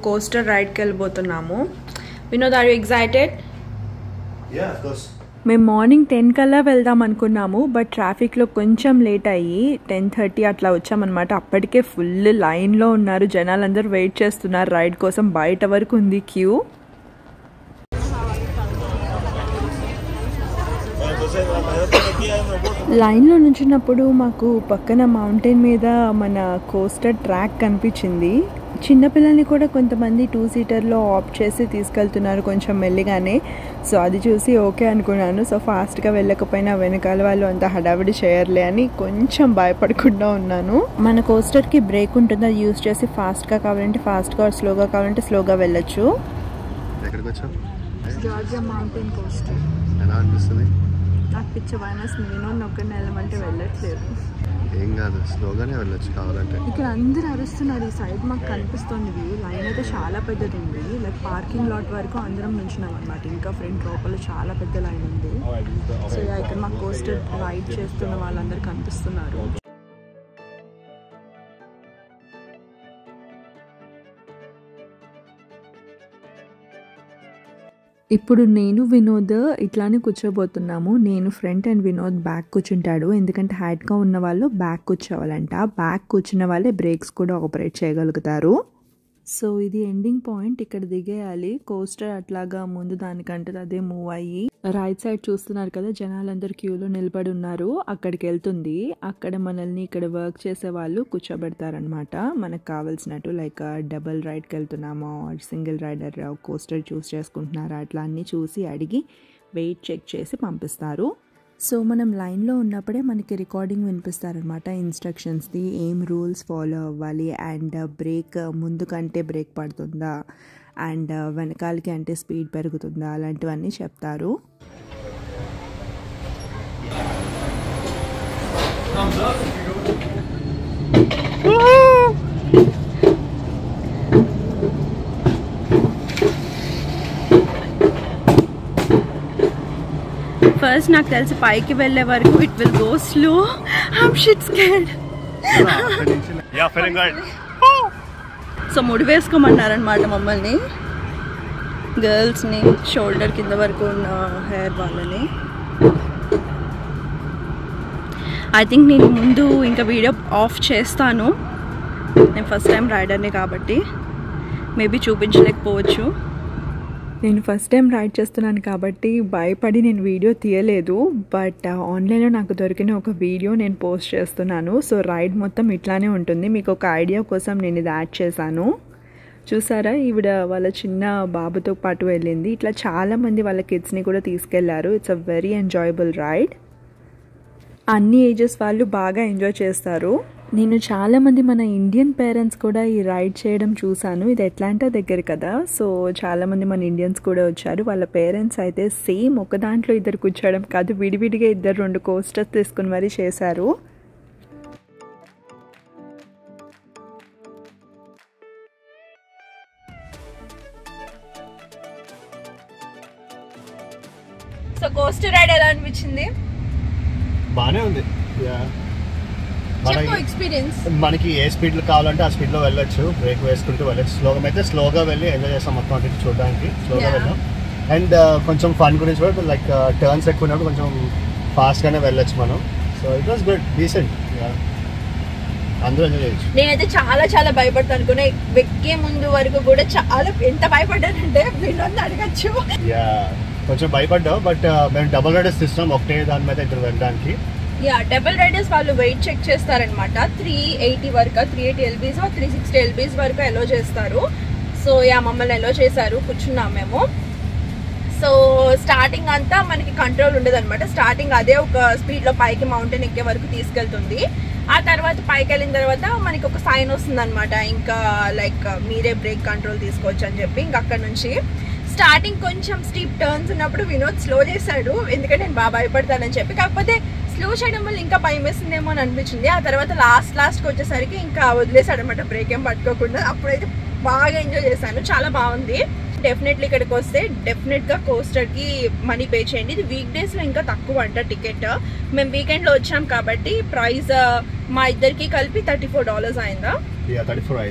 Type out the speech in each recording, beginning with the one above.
Coaster రైడ్కి వెళ్ళిపోతున్నాము Vinod are you excited Yeah, of course. మేము మార్నింగ్ టెన్ కల్లా వెళ్దాం అనుకున్నాము బట్ ట్రాఫిక్లో కొంచెం లేట్ అయ్యి టెన్ థర్టీ అట్లా వచ్చామన్నమాట అప్పటికే ఫుల్ లైన్లో ఉన్నారు జనాలందరూ వెయిట్ చేస్తున్నారు రైడ్ కోసం బయట వరకు ఉంది క్యూ లైన్లో నుంచున్నప్పుడు మాకు పక్కన మౌంటైన్ మీద మన కోస్టర్ ట్రాక్ కనిపించింది చిన్నపిల్లల్ని కూడా కొంతమంది టూ సీటర్లో ఆప్ట్ చేసి తీసుకెళ్తున్నారు కొంచెం మెల్లిగానే సో అది చూసి ఓకే అనుకున్నాను సో ఫాస్ట్గా వెళ్ళకపోయినా వెనకాల వాళ్ళు అంత హడావిడి చేయర్లే అని కొంచెం భయపడకుండా ఉన్నాను మన కోస్టర్కి బ్రేక్ ఉంటుంది అది యూస్ చేసి ఫాస్ట్గా కావాలంటే ఫాస్ట్గా స్లోగా కావాలంటే స్లోగా వెళ్ళొచ్చు ఎక్కడికి వచ్చావు జార్జియా మౌంటైన్ కోస్టర్ ఎలా అనిపిస్తుంది నాకు పిచ్చ మైనస్ నేను ఒక్కడిని వెళ్ళమంటే వెళ్ళట్లేదు ఏం కాదు స్లోగానే వెళ్ళొచ్చు కావాలంటే ఇక్కడ అందరు అరుస్తున్నారు ఈ సైడ్ మాకు కనిపిస్తుంది వ్యూ లైన్ అయితే చాలా పెద్దది ఉంది లైక్ పార్కింగ్ లాట్ వరకు అందరం నుంచున్నాం అనమాట ఇంకా ఫ్రంట్ లోపల చాలా పెద్ద లైన్ ఉంది సో యా, ఇక్కడ మాకు కోస్టర్ రైడ్ చేస్తున్న వాళ్ళందరూ కనిపిస్తున్నారు ఇప్పుడు నేను వినోద్ ఇట్లానే కూర్చోబోతున్నాము నేను ఫ్రంట్ అండ్ వినోద్ బ్యాక్ కూర్చుంటాడు ఎందుకంటే హైట్గా ఉన్న వాళ్ళు బ్యాక్ కూర్చోవాలంట బ్యాక్ కూర్చున్న వాళ్ళే బ్రేక్స్ కూడా ఆపరేట్ చేయగలుగుతారు సో ఇది ఎండింగ్ పాయింట్ ఇక్కడ దిగేయాలి కోస్టర్ అట్లాగా ముందు దానికంటే అదే మూవ్ అయ్యి రైట్ సైడ్ చూస్తున్నారు కదా జనాలందరూ క్యూలో నిలబడి ఉన్నారు అక్కడికి వెళ్తుంది అక్కడ మనల్ని ఇక్కడ వర్క్ చేసే వాళ్ళు కూర్చోబెడతారనమాట మనకు కావాల్సినట్టు లైక్ డబుల్ రైడ్కి వెళ్తున్నామా సింగిల్ రైడర్ కోస్టర్ చూస్ చేసుకుంటున్నారా అట్లా అన్నీ చూసి అడిగి వెయిట్ చెక్ చేసి పంపిస్తారు సో మనం లైన్లో ఉన్నప్పుడే మనకి రికార్డింగ్ వినిపిస్తారనమాట ఇన్స్ట్రక్షన్స్ది ఏం రూల్స్ ఫాలో అవ్వాలి అండ్ బ్రేక్ ముందు కంటే బ్రేక్ పడుతుందా అండ్ వెనకాలకి అంటే స్పీడ్ పెరుగుతుందా అలాంటివన్నీ చెప్తారు ఫస్ట్ నాకు తెలిసి పైకి వెళ్ళే వరకు it will go slow I'm shit scared yeah feeling good so ముడి వేసుకోమన్నారనమాట మమ్మల్ని గర్ల్స్ని షోల్డర్ కింద వరకు ఉన్న హెయిర్ వాళ్ళని ఐ థింక్ నేను ముందు ఇంకా వీడియో ఆఫ్ చేస్తాను నేను ఫస్ట్ టైం రైడర్ని కాబట్టి మేబీ చూపించలేకపోవచ్చు నేను ఫస్ట్ టైం రైడ్ చేస్తున్నాను కాబట్టి భయపడి నేను వీడియో తీయలేదు బట్ ఆన్లైన్లో నాకు దొరికిన ఒక వీడియో నేను పోస్ట్ చేస్తున్నాను సో రైడ్ మొత్తం ఇట్లానే ఉంటుంది మీకు ఒక ఐడియా కోసం నేను ఇది యాడ్ చేశాను చూసారా ఈవిడ వాళ్ళ చిన్న బాబుతో పాటు వెళ్ళింది ఇట్లా చాలామంది వాళ్ళ కిడ్స్ని కూడా తీసుకెళ్లారు it's a very enjoyable ride అన్ని ఏజెస్ వాళ్ళు బాగా ఎంజాయ్ చేస్తారు నేను చాలామంది మన ఇండియన్ పేరెంట్స్ కూడా ఈ రైడ్ చేయడం చూశాను ఇది ఎట్లాంటా దగ్గర కదా సో చాలామంది మన ఇండియన్స్ కూడా వచ్చారు వాళ్ళ పేరెంట్స్ అయితే సేమ్ ఒక దాంట్లో ఇద్దరు కూర్చోవడం కాదు విడివిడిగా ఇద్దరు రెండు కోస్టర్స్ తీసుకుని మరీ చేశారు సో కోస్టర్ రైడ్ ఎలా అనిపించింది బానే ఉంది యా చెప్పు మనకి ఎక్స్పీరియన్స్ మనకి ఏ స్పీడ్ లో కావాలంటే ఆ స్పీడ్ లో వెళ్ళొచ్చు బ్రేక్ వేసుకుంటూ వెళ్ళొచ్చు స్లోగా అయితే స్లోగా వెళ్ళి ఎంజాయ్ చేస్తాం మొత్తం అంటే చూడడానికి స్లోగా Yeah. వెళ్ళాం అండ్ కొంచెం ఫన్ గురించి కూడా లైక్ టర్న్స్ ఎక్కువ ఉన్నప్పుడు కొంచెం ఫాస్ట్ గానే వెళ్ళొచ్చు మనం so it was good decent అందరూ ఎంజాయ్ చేయొచ్చు నేనైతే చాలా చాలా భయపడతాను అనుకున్నా ఎక్కే ముందు వరకు కూడా చాలా ఎంత భయపడ్డానంటే వినోద్ అడగచ్చు యా కొంచెం భయపడ్డావు బట్ మేము డబుల్ రైడర్స్ తీస్తున్నాం ఒకటే దాని మీద ఇద్దరు వెళ్ళడానికి యా డబుల్ రైడర్స్ వాళ్ళు వెయిట్ చెక్ చేస్తారనమాట త్రీ ఎయిటీ వరకు three eighty lbs three sixty lbs వరకు ఎలో చేస్తారు సో యా మమ్మల్ని ఎలో చేశారు కూర్చున్నాం మేము సో స్టార్టింగ్ అంతా మనకి కంట్రోల్ ఉండదు అనమాట స్టార్టింగ్ అదే ఒక స్పీడ్ లో పైకి మౌంటైన్ ఎక్కే వరకు తీసుకెళ్తుంది ఆ తర్వాత పైకి వెళ్ళిన తర్వాత మనకి ఒక సైన్ వస్తుంది అనమాట ఇంకా లైక్ మీరే బ్రేక్ కంట్రోల్ తీసుకోవచ్చు అని చెప్పి ఇంకా అక్కడ నుంచి స్టార్టింగ్ కొంచెం స్టీప్ టర్న్స్ ఉన్నప్పుడు వినోద్ స్లో చేశాడు ఎందుకంటే నేను బాగా భయపడతానని చెప్పి కాకపోతే స్లో చేయడం వల్ల ఇంకా భయం వేస్తుందేమో అని అనిపించింది ఆ తర్వాత లాస్ట్ లాస్ట్కి వచ్చేసరికి ఇంకా వదిలేశాడు అనమాట బ్రేక్ ఏం పట్టుకోకుండా అప్పుడైతే బాగా ఎంజాయ్ చేశాను చాలా బాగుంది డెఫినెట్లీ ఇక్కడికి వస్తే డెఫినెట్గా కోస్టర్కి మనీ పే చేయండి ఇది వీక్ డేస్లో ఇంకా తక్కువ అంట టికెట్ మేము వీకెండ్లో వచ్చాం కాబట్టి ప్రైస్ మా ఇద్దరికి కలిపి థర్టీ ఫోర్ డాలర్స్ అయిందా యా థర్టీ ఫోర్ అయింది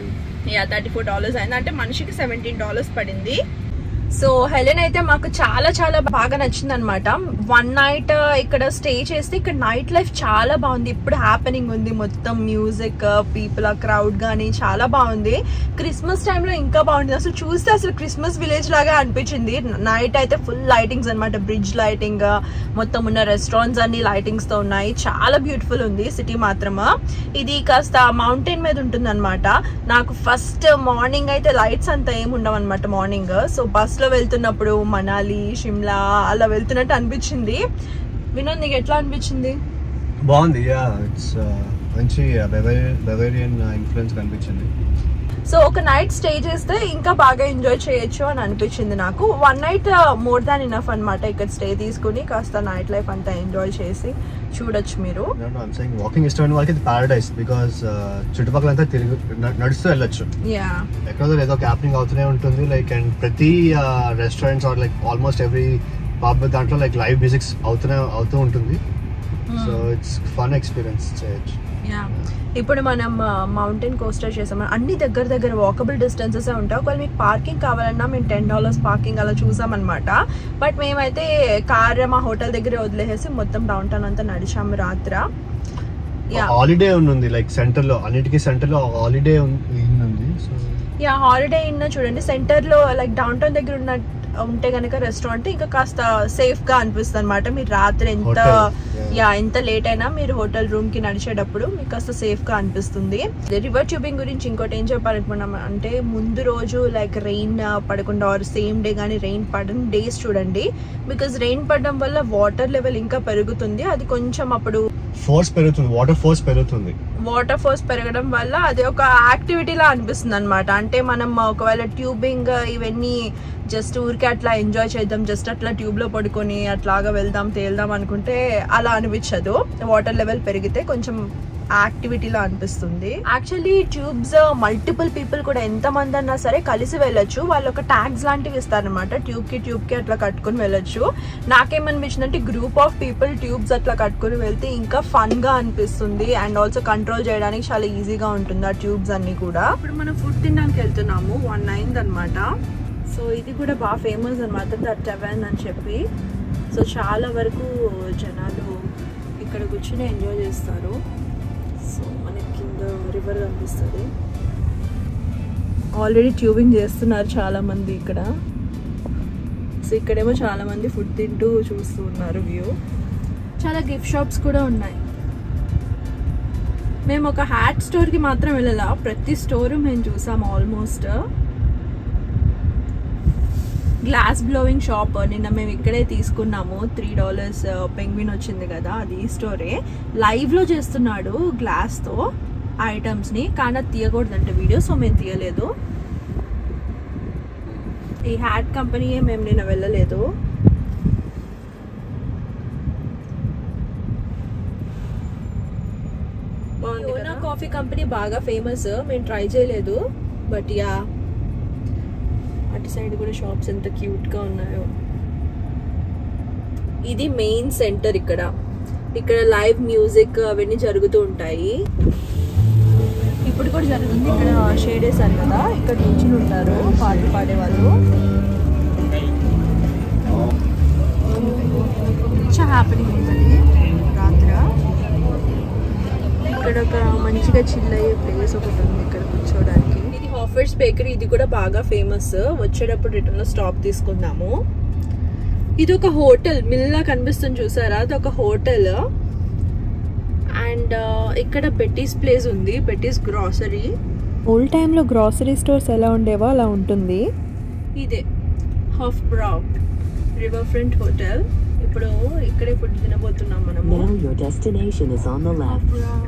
యా థర్టీ ఫోర్ డాలర్స్ అయింది అంటే మనిషికి సెవెంటీన్ డాలర్స్ పడింది సో హెలెన్ అయితే మాకు చాలా చాలా బాగా నచ్చింది అనమాట వన్ నైట్ ఇక్కడ స్టే చేస్తే ఇక్కడ నైట్ లైఫ్ చాలా బాగుంది ఇప్పుడు హ్యాపెనింగ్ ఉంది మొత్తం మ్యూజిక్ పీపుల్ ఆ క్రౌడ్ కానీ చాలా బాగుంది క్రిస్మస్ టైంలో ఇంకా బాగుంది అసలు చూస్తే అసలు క్రిస్మస్ విలేజ్ లాగా అనిపించింది నైట్ అయితే ఫుల్ లైటింగ్స్ అనమాట బ్రిడ్జ్ లైటింగ్ మొత్తం ఉన్న రెస్టారెంట్స్ అన్ని లైటింగ్స్ తో ఉన్నాయి చాలా బ్యూటిఫుల్ ఉంది సిటీ మాత్రమే ఇది కాస్త మౌంటైన్ మీద ఉంటుంది అనమాట నాకు ఫస్ట్ మార్నింగ్ అయితే లైట్స్ అంత ఏమి ఉండవు అనమాట మార్నింగ్ సో బస్ లో వెళ్తున్నప్పుడు మనాలి షిమ్లా అలా వెళ్తున్నట్టు అనిపించింది వినోద్ నీకు ఎట్లా అనిపించింది బాగుంది యా ఇట్స్ మంచి బెవేరియన్ ఇన్ఫ్లుయెన్స్ కనిపించింది సో ఒక నైట్ స్టే చేస్తే ఇంకా బాగా ఎంజాయ్ చేయొచ్చు అని అనిపించింది నాకు one night more than enough అన్నమాట ఇక్కడ స్టే తీసుకుని కాస్త నైట్ లైఫ్ అంతా ఎంజాయ్ చేసి చూడొచ్చు మీరు వాకింగ్ ఇష్టమైన వాళ్ళకి ఇది పారడైస్ బికాస్ చుట్టుపక్కల అంతా తిరిగి న- నడుస్తూ వెళ్ళొచ్చు యా ఎక్కడో ఏదో క్యాపింగ్ అవుతూనే ఉంటుంది లైక్ అండ్ ప్రతి restaurants are like almost every pub దాంట్లో లైక్ లైవ్ మ్యూజిక్స్ అవుతూనే అవుతూ ఉంటుంది సో ఇట్స్ ఫన్ ఎక్స్పీరియన్స్ చేయొచ్చు యా ఇప్పుడు మనం మౌంటైన్ కోస్టర్ చేసాం అన్ని దగ్గర దగ్గర వాకబుల్ డిస్టెన్సెస్ ఉంటాయి ఒకవేళ మీకు పార్కింగ్ కావాలన్నా మేము టెన్ డాలర్స్ పార్కింగ్ అలా చూసామన్నమాట బట్ మేమైతే కార్ మా హోటల్ దగ్గర వదిలేసేసి మొత్తం డౌన్ టౌన్ అంతా నడిచాము రాత్ర యా హాలిడే ఉంది లైక్ సెంటర్ లో అన్నిటికీ సెంటర్ లో హాలిడే ఉంది సో యా హాలిడే ఇన్ చూడండి సెంటర్ లో లైక్ డౌన్ టౌన్ దగ్గర ఉన్న ఉంటే గనక రెస్టారెంట్ ఇంకా కాస్త సేఫ్ గా అనిపిస్తుంది అనమాట మీరు రాత్రి ఎంత Hotel, yeah. యా ఎంత లేట్ అయినా మీరు హోటల్ రూమ్ కి నడిచేటప్పుడు మీకు కాస్త సేఫ్ గా అనిపిస్తుంది రివర్ ట్యూబింగ్ గురించి ఇంకోటి ఏం చెప్పాలనుకున్నాం అంటే ముందు రోజు లైక్ రెయిన్ పడకుండా ఆర్ సేమ్ డే కానీ రెయిన్ పడని డేస్ చూడండి బికాస్ రెయిన్ పడడం వల్ల వాటర్ లెవెల్ ఇంకా పెరుగుతుంది అది కొంచెం అప్పుడు ఫోర్స్ పెరుగుతుంది వాటర్ ఫోర్స్ పెరుగుతుంది వాటర్ ఫోర్స్ పెరగడం వల్ల అది ఒక యాక్టివిటీ లా అనిపిస్తుంది అనమాట అంటే మనం ఒకవేళ ట్యూబింగ్ ఇవన్నీ జస్ట్ ఊరికే అట్లా ఎంజాయ్ చేద్దాం జస్ట్ అట్లా ట్యూబ్ లో పడుకొని అట్లాగా వెళ్దాం తేల్దాం అనుకుంటే అలా అనిపించదు వాటర్ లెవెల్ పెరిగితే కొంచెం యాక్టివిటీలా అనిపిస్తుంది యాక్చువల్లీ ట్యూబ్స్ మల్టిపుల్ పీపుల్ కూడా ఎంత మంది అన్నా సరే కలిసి వెళ్ళొచ్చు వాళ్ళు ఒక ట్యాగ్స్ లాంటివి ఇస్తారనమాట ట్యూబ్ కి ట్యూబ్ కి అట్లా కట్టుకొని వెళ్ళొచ్చు నాకేమనిపించింది అంటే గ్రూప్ ఆఫ్ పీపుల్ ట్యూబ్స్ అట్లా కట్టుకొని వెళ్తే ఇంకా ఫన్ గా అనిపిస్తుంది అండ్ ఆల్సో కంట్రోల్ చేయడానికి చాలా ఈజీగా ఉంటుంది ఆ ట్యూబ్స్ అన్ని కూడా ఇప్పుడు మనం ఫుడ్ తినడానికి వెళ్తున్నాము వన్ అయింది అనమాట సో ఇది కూడా బాగా ఫేమస్ అనమాట ద టెవెన్ అని చెప్పి సో చాలా వరకు జనాలు ఇక్కడ కూర్చొని ఎంజాయ్ చేస్తారు సో మనకి కింద రివర్ కనిపిస్తుంది ఆల్రెడీ ట్యూబింగ్ చేస్తున్నారు చాలా మంది ఇక్కడ సో ఇక్కడేమో చాలా మంది ఫుడ్ తింటూ చూస్తూ ఉన్నారు వ్యూ చాలా గిఫ్ట్ షాప్స్ కూడా ఉన్నాయి మేము ఒక హ్యాట్ స్టోర్కి మాత్రం వెళ్ళాల ప్రతి స్టోరు మేము చూసాం ఆల్మోస్ట్ గ్లాస్ బ్లోవింగ్ షాప్ నిన్న మేము ఇక్కడే తీసుకున్నాము త్రీ డాలర్స్ పెంగ్విన్ వచ్చింది కదా అది ఈ స్టోరే లైవ్లో చేస్తున్నాడు గ్లాస్తో ఐటమ్స్ని కానీ అది తీయకూడదంటే వీడియో సో మేము తీయలేదు ఈ హ్యాట్ కంపెనీ మేము నిన్న వెళ్ళలేదు యోనా కాఫీ కంపెనీ బాగా ఫేమస్ మేము ట్రై చేయలేదు బట్ యా అటు సైడ్ కూడా షాప్స్ ఎంత క్యూట్ గా ఉన్నాయో ఇది మెయిన్ సెంటర్ ఇక్కడ ఇక్కడ లైవ్ మ్యూజిక్ అవన్నీ జరుగుతూ ఉంటాయి ఇప్పుడు కూడా జరుగుతుంది ఇక్కడ షేడ్ వేసారు కదా ఇక్కడ నుంచి ఉంటారు పాటలు పాడేవాళ్ళు చాలా హ్యాపీనింగ్ ఉంటుంది రాత్రి ఇక్కడ ఒక మంచిగా చిల్ అయ్యే ప్లేస్ ఒకటి ఉంది ఇక్కడ కూర్చోడానికి ఇది హాఫర్స్ బేకరీ ఇది కూడా బాగా ఫేమస్ వచ్చేటప్పుడు రిటర్న్ లో స్టాప్ తీసుకుందాము ఇది ఒక హోటల్ మిల్లా కనిపిస్తుంది చూసారా అది ఒక హోటల్ అండ్ ఇక్కడ బెట్టీస్ ప్లేస్ ఉంది బెట్టీస్ గ్రాసరీ ఓల్డ్ టైంలో గ్రాసరీ స్టోర్స్ ఎలా ఉండేవో అలా ఉంటుంది ఇదే హాఫ్ బ్రా రివర్ ఫ్రంట్ హోటల్ ఇప్పుడు ఇక్కడే ఫుడ్ తినబోతున్నాం మనము Now your destination is on the left.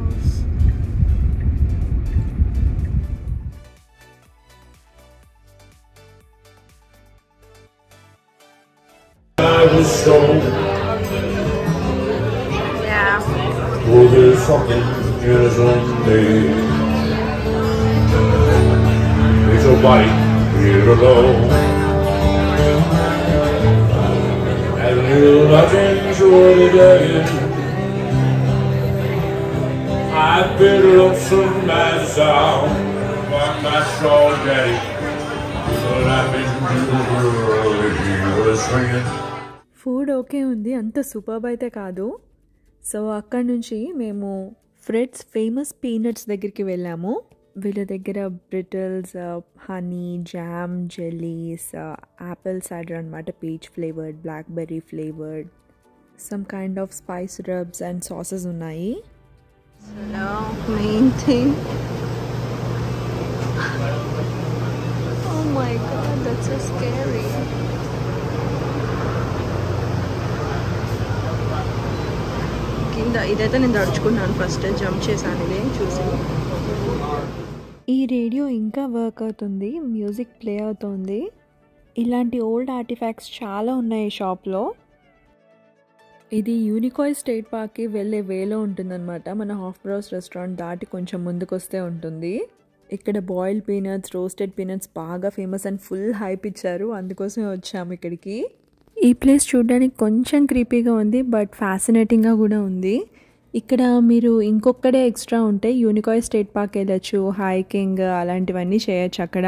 I was strong. Yeah. Was it something innocent day? It's a white here alone. And you nothing short of dying. I've been lonesome myself. fuck my soul, daddy. But I've been he was swinging. Food okay ఉంది అంత superb అయితే కాదు so అక్కడ నుంచి మేము ఫ్రెడ్స్ famous peanuts దగ్గరికి వెళ్ళాము వీళ్ళ దగ్గర brittles honey jam jellies apple cider అనమాట peach flavoured blackberry flavoured some kind of spice rubs and sauces ఉన్నాయి main thing Oh my god, that's so scary. కింద ఇదైతే నేను దడుచుకున్నాను ఫస్ట్ జంప్ చేశాను ఇది చూసి ఈ రేడియో ఇంకా వర్క్ అవుతుంది మ్యూజిక్ ప్లే అవుతుంది ఇలాంటి ఓల్డ్ ఆర్టిఫాక్ట్స్ చాలా ఉన్నాయి షాప్లో ఇది యూనికాయ్ స్టేట్ పార్క్కి వెళ్ళే వేలో ఉంటుందన్నమాట మన హాఫ్ బ్రౌస్ రెస్టారెంట్ దాటి కొంచెం ముందుకొస్తే ఉంటుంది ఇక్కడ బాయిల్డ్ పీనట్స్ రోస్టెడ్ పీనట్స్ బాగా ఫేమస్ అండ్ ఫుల్ హైప్ ఇచ్చారు అందుకోసమే వచ్చాము ఇక్కడికి ఈ ప్లేస్ చూడడానికి కొంచెం క్రీపీగా ఉంది బట్ ఫ్యాసినేటింగ్గా కూడా ఉంది ఇక్కడ మీరు ఇంకొకడే ఎక్స్ట్రా ఉంటే యూనికాయ్ స్టేట్ పార్క్ వెళ్ళచ్చు హైకింగ్ అలాంటివన్నీ చేయొచ్చు అక్కడ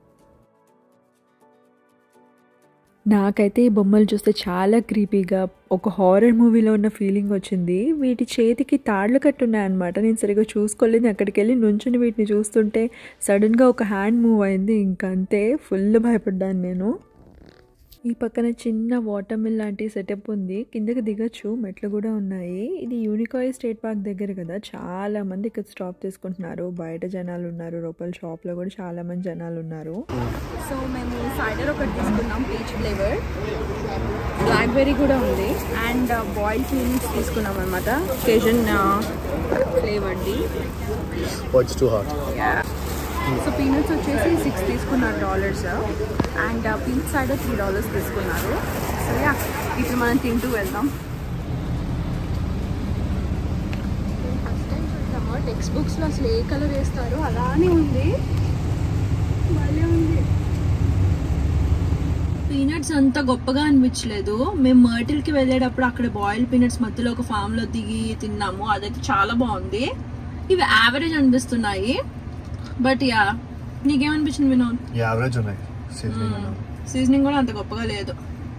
నాకైతే ఈ బొమ్మలు చూస్తే చాలా క్రీపీగా ఒక హారర్ మూవీలో ఉన్న ఫీలింగ్ వచ్చింది వీటి చేతికి తాళ్ళు కట్టున్నాయన్నమాట నేను సరిగ్గా చూసుకోలేదు అక్కడికి వెళ్ళి నుంచుని వీటిని చూస్తుంటే సడన్గా ఒక హ్యాండ్ మూవ్ అయింది ఇంకంతే ఫుల్ భయపడ్డాను నేను ఈ పక్కన చిన్న వాటర్ మిల్ లాంటి సెటప్ ఉంది కిందకి దిగచ్చు మెట్లు కూడా ఉన్నాయి ఇది యూనికాయ్ స్టేట్ పార్క్ దగ్గర కదా చాలా మంది ఇక్కడ స్టాప్ తీసుకుంటున్నారు బయట జనాలు ఉన్నారు లోపల షాప్లో కూడా చాలా మంది జనాలు ఉన్నారు సో మేము సైడర్ ఒకటి తీసుకున్నాం పీచ్ ఫ్లేవర్ బ్లాక్బెర్రీ కూడా ఉంది అండ్ బాయిల్డ్ పీనట్స్ తీసుకున్నాం అనమాట కేజన్ ఫ్లేవర్ది Oh, it's too hot. So peanuts వచ్చేసి సిక్స్ తీసుకున్నారు dollars and peach side three dollars తీసుకున్నారు సో యా ఇప్పుడు మనం తింటూ వెళ్దాం టెక్స్ట్ బుక్స్లో అసలు ఏ కలర్ వేస్తారో అలానే ఉంది భలే ఉంది పీనట్స్ అంత గొప్పగా అనిపించలేదు మేము మర్టిల్కి వెళ్ళేటప్పుడు అక్కడ బాయిల్ పీనట్స్ మధ్యలో ఒక ఫామ్ లో దిగి తిన్నాము అదైతే చాలా బాగుంది ఇవి యావరేజ్ అనిపిస్తున్నాయి బట్ యా నీకేమనిపించింది వినోద్ Yeah, average ఉన్నాయి seasoning and all. సీజనింగ్ కూడా అంత గొప్పగా లేదు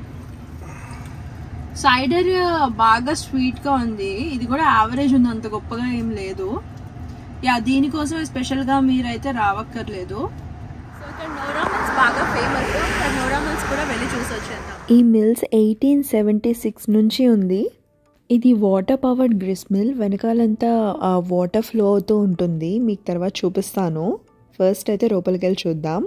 సైడర్ బాగా స్వీట్ గా ఉంది ఇది కూడా యావరేజ్ ఉంది అంత గొప్పగా ఏం లేదు యా దీనికోసం స్పెషల్ గా మీరైతే రావక్కర్లేదు సో ఇక్కడ నోరా మిల్స్ బాగా ఫేమస్ ఇక్కడ నోరా మిల్స్ కూడా వెళ్ళి చూసి వచ్చేద్దాం ఈ మిల్స్ ఎయిటీన్ సెవెంటీ సిక్స్ నుంచి ఉంది ఇది వాటర్ పవర్డ్ గ్రిస్ మిల్ వెనకాలంతా ఆ వాటర్ ఫ్లో అవుతూ ఉంటుంది మీకు తర్వాత చూపిస్తాను ఫస్ట్ అయితే లోపలికి వెళ్ళి చూద్దాం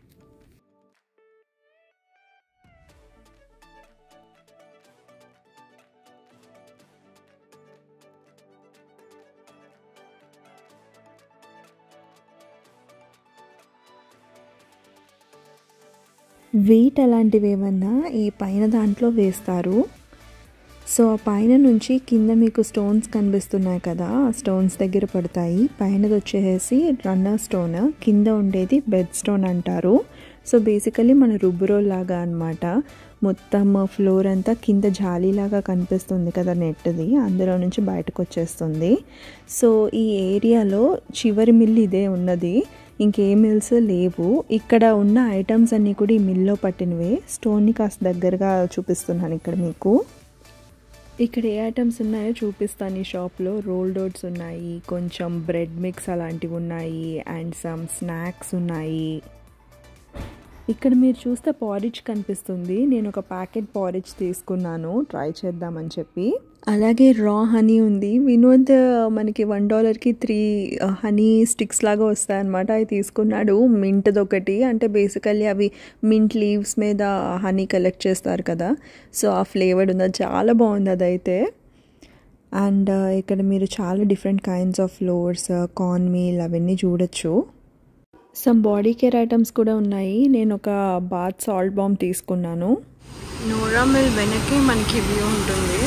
వెయిట్ అలాంటివి ఏమన్నా ఈ పైన దాంట్లో వేస్తారు సో ఆ పైన నుంచి కింద మీకు స్టోన్స్ కనిపిస్తున్నాయి కదా ఆ స్టోన్స్ దగ్గర పడతాయి పైనది వచ్చేసి రన్నర్ స్టోన్ కింద ఉండేది బెడ్ స్టోన్ అంటారు సో బేసికలీ మన రుబ్బురోల్ లాగా అనమాట మొత్తం ఫ్లోర్ అంతా కింద జాలీలాగా కనిపిస్తుంది కదా నెట్ది అందులో నుంచి బయటకు వచ్చేస్తుంది సో ఈ ఏరియాలో చివరి మిల్ ఇదే ఉన్నది ఇంకే మిల్స్ లేవు ఇక్కడ ఉన్న ఐటమ్స్ అన్నీ కూడా ఈ మిల్లో పట్టినవే స్టోన్ని కాస్త దగ్గరగా చూపిస్తున్నాను ఇక్కడ మీకు ఇక్కడ ఏ ఐటమ్స్ ఉన్నాయో చూపిస్తాను ఈ షాప్లో రోల్ డోట్స్ ఉన్నాయి కొంచెం బ్రెడ్ మిక్స్ అలాంటివి ఉన్నాయి అండ్ సమ్ స్నాక్స్ ఉన్నాయి ఇక్కడ మీరు చూస్తే పారిజ్ కనిపిస్తుంది నేను ఒక ప్యాకెట్ పారిజ్ తీసుకున్నాను ట్రై చేద్దామని చెప్పి అలాగే రా హనీ ఉంది వినోద్ మనకి వన్ డాలర్కి త్రీ హనీ స్టిక్స్ లాగా వస్తాయన్నమాట అవి తీసుకున్నాడు మింట్ది ఒకటి అంటే బేసికల్లీ అవి మింట్ లీవ్స్ మీద హనీ కలెక్ట్ చేస్తారు కదా సో ఆ ఫ్లేవర్డ్ ఉంది అది చాలా బాగుంది అదైతే అండ్ ఇక్కడ మీరు చాలా different kinds of flours cornmeal అవన్నీ చూడొచ్చు సమ్ బాడీ కేర్ ఐటమ్స్ కూడా ఉన్నాయి నేను ఒక బాత్ సాల్ట్ బాంబ్ తీసుకున్నాను నోరా మిల్ వెనక్కి మనకి వ్యూ ఉంటుంది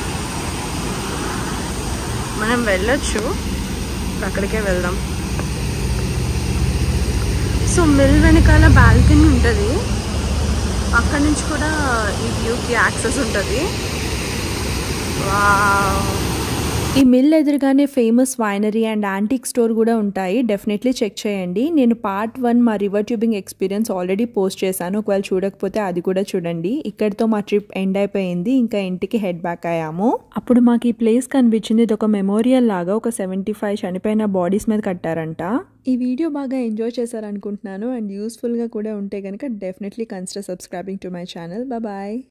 మనం వెళ్ళొచ్చు అక్కడికే వెళ్దాం సో మిల్ వెనకాల బాల్కనీ ఉంటుంది అక్కడ నుంచి కూడా ఈ వ్యూకి యాక్సెస్ ఉంటుంది వా సో ఇక్కడ నోరా మిల్స్ బాగా ఫేమస్ ఇక్కడ నుంచి కూడా ఈ వ్యూకి యాక్సెస్ ఉంటుంది సో యా ఇప్పుడు మనం వెళ్ళొచ్చు అక్కడికే వెళ్దాం సో మిల్ వెనకాల బాల్కనీ ఉంటుంది అక్కడ నుంచి కూడా ఈ వ్యూకి యాక్సెస్ ఉంటుంది వా సో ఇక్కడ నోరా మిల్స్ బాగా ఫేమస్ ఇక్కడ నుంచి కూడా ఈ వ్యూకి యాక్సెస్ ఉంటుంది సో యా ఇప్పుడు మనం వెళ్ళొచ్చు అక్కడికే వెళ్దాం ఈ ఈ మిల్ ఎదురుగానే famous winery and antique store కూడా ఉంటాయి డెఫినెట్లీ చెక్ చేయండి నేను పార్ట్ వన్ మా river tubing experience already post చేశాను ఒకవేళ చూడకపోతే అది కూడా చూడండి ఇక్కడితో మా ట్రిప్ ఎండ్ అయిపోయింది ఇంకా ఇంటికి హెడ్ బ్యాక్ అయ్యాము అప్పుడు మాకు ఈ ప్లేస్ కనిపించింది ఇది ఒక మెమోరియల్ లాగా ఒక సెవెంటీ ఫైవ్ చనిపోయిన బాడీస్ మీద కట్టారంట ఈ వీడియో బాగా ఎంజాయ్ చేశారనుకుంటున్నాను అండ్ యూస్ఫుల్గా కూడా ఉంటే కనుక definitely consider subscribing to my channel bye